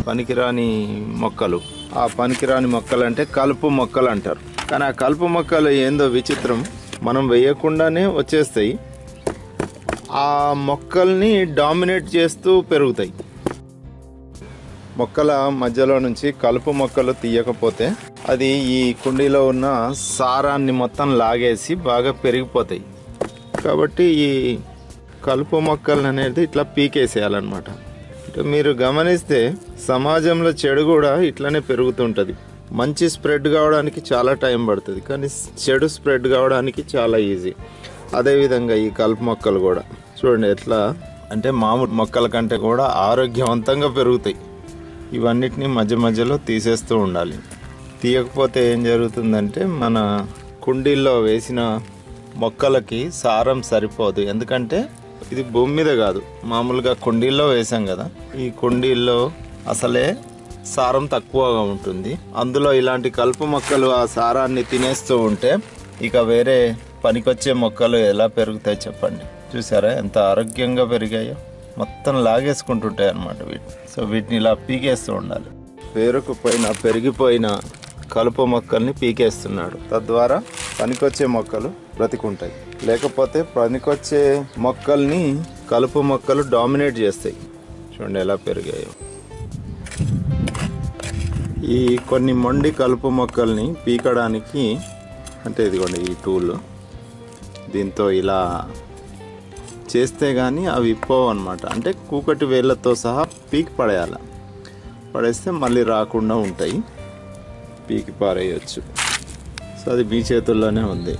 పనికిరాని మొక్కలు ఆ పనికిరాని మొక్కలు అంటే కలుపు మొక్కలు అంటారు కానీ ఆ కలుపు మొక్కలు ఏందో విచిత్రం మనం వేయకుండానే వచ్చేస్తాయి ఆ మొక్కల్ని డామినేట్ చేస్తూ పెరుగుతాయి మొక్కల మధ్యలో నుంచి కలుపు మొక్కలు తీయకపోతే అది ఈ కుండీలో ఉన్న సారాన్ని మొత్తం లాగేసి బాగా పెరిగిపోతాయి కాబట్టి ఈ కలుపు మొక్కలు అనేది ఇట్లా పీకేసేయాలన్నమాట అంటే మీరు గమనిస్తే సమాజంలో చెడు కూడా ఇట్లానే పెరుగుతుంటుంది మంచి స్ప్రెడ్ కావడానికి చాలా టైం పడుతుంది కానీ చెడు స్ప్రెడ్ కావడానికి చాలా ఈజీ అదేవిధంగా ఈ కలుపు మొక్కలు కూడా చూడండి ఎట్లా అంటే మామూలు మొక్కల కంటే కూడా ఆరోగ్యవంతంగా పెరుగుతాయి ఇవన్నిటిని మధ్య మధ్యలో తీసేస్తూ ఉండాలి తీయకపోతే ఏం జరుగుతుందంటే మన కుండీల్లో వేసిన మొక్కలకి సారం సరిపోదు ఎందుకంటే ఇది భూమి మీద కాదు మామూలుగా కుండీల్లో వేసాం కదా ఈ కుండీల్లో అసలే సారం తక్కువగా ఉంటుంది అందులో ఇలాంటి కలుపు మొక్కలు ఆ సారాన్ని తినేస్తూ ఉంటే ఇక వేరే పనికొచ్చే మొక్కలు ఎలా పెరుగుతాయి చెప్పండి చూసారా ఎంత ఆరోగ్యంగా పెరిగాయో మొత్తం లాగేసుకుంటుంటాయి అన్నమాట వీటిని సో వీటిని ఇలా పీకేస్తూ ఉండాలి పేరుకుపోయిన పెరిగిపోయిన కలుపు మొక్కల్ని పీకేస్తున్నాడు తద్వారా పనికొచ్చే మొక్కలు బ్రతికుంటాయి లేకపోతే పనికొచ్చే మొక్కల్ని కలుపు మొక్కలు డామినేట్ చేస్తాయి చూడండి ఎలా పెరిగాయో ఈ కొన్ని మొండి కలుపు మొక్కల్ని పీకడానికి అంటే ఇదిగోండి ఈ టూల్ దీంతో ఇలా చేస్తే కానీ అవి ఇప్పవు అనమాట అంటే కూకటి వేళ్ళతో సహా పీకి పడేయాలి పడేస్తే మళ్ళీ రాకుండా ఉంటాయి పీకి పారేయచ్చు సో అది మీ చేతుల్లోనే ఉంది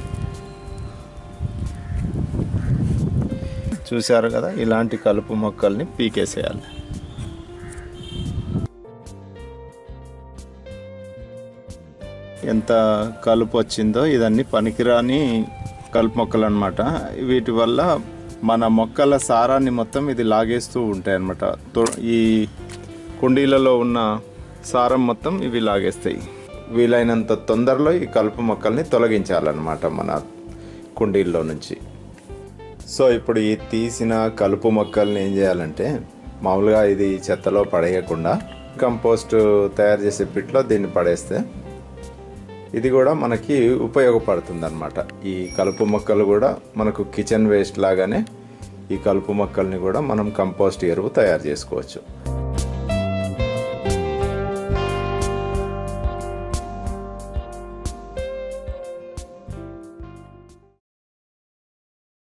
చూశారు కదా ఇలాంటి కలుపు మొక్కల్ని పీకేసేయాలి ఎంత కలుపు వచ్చిందో ఇదన్నీ పనికిరాని కలుపు మొక్కలు అనమాట వీటి వల్ల మన మొక్కల సారాన్ని మొత్తం ఇది లాగేస్తూ ఉంటాయి అనమాట ఈ కుండీలలో ఉన్న సారం మొత్తం ఇవి లాగేస్తాయి వీలైనంత తొందరలో ఈ కలుపు మొక్కల్ని తొలగించాలన్నమాట మన కుండీల్లో నుంచి సో ఇప్పుడు ఈ తీసిన కలుపు మొక్కల్ని ఏం చేయాలంటే మామూలుగా ఇది చెత్తలో పడేయకుండా కంపోస్ట్ తయారు చేసే పిట్లో దీన్ని పడేస్తే ఇది కూడా మనకి ఉపయోగపడుతుంది అనమాట ఈ కలుపు మొక్కలు కూడా మనకు కిచెన్ వేస్ట్ లాగానే ఈ కలుపు మొక్కల్ని కూడా మనం కంపోస్ట్ ఎరువు తయారు చేసుకోవచ్చు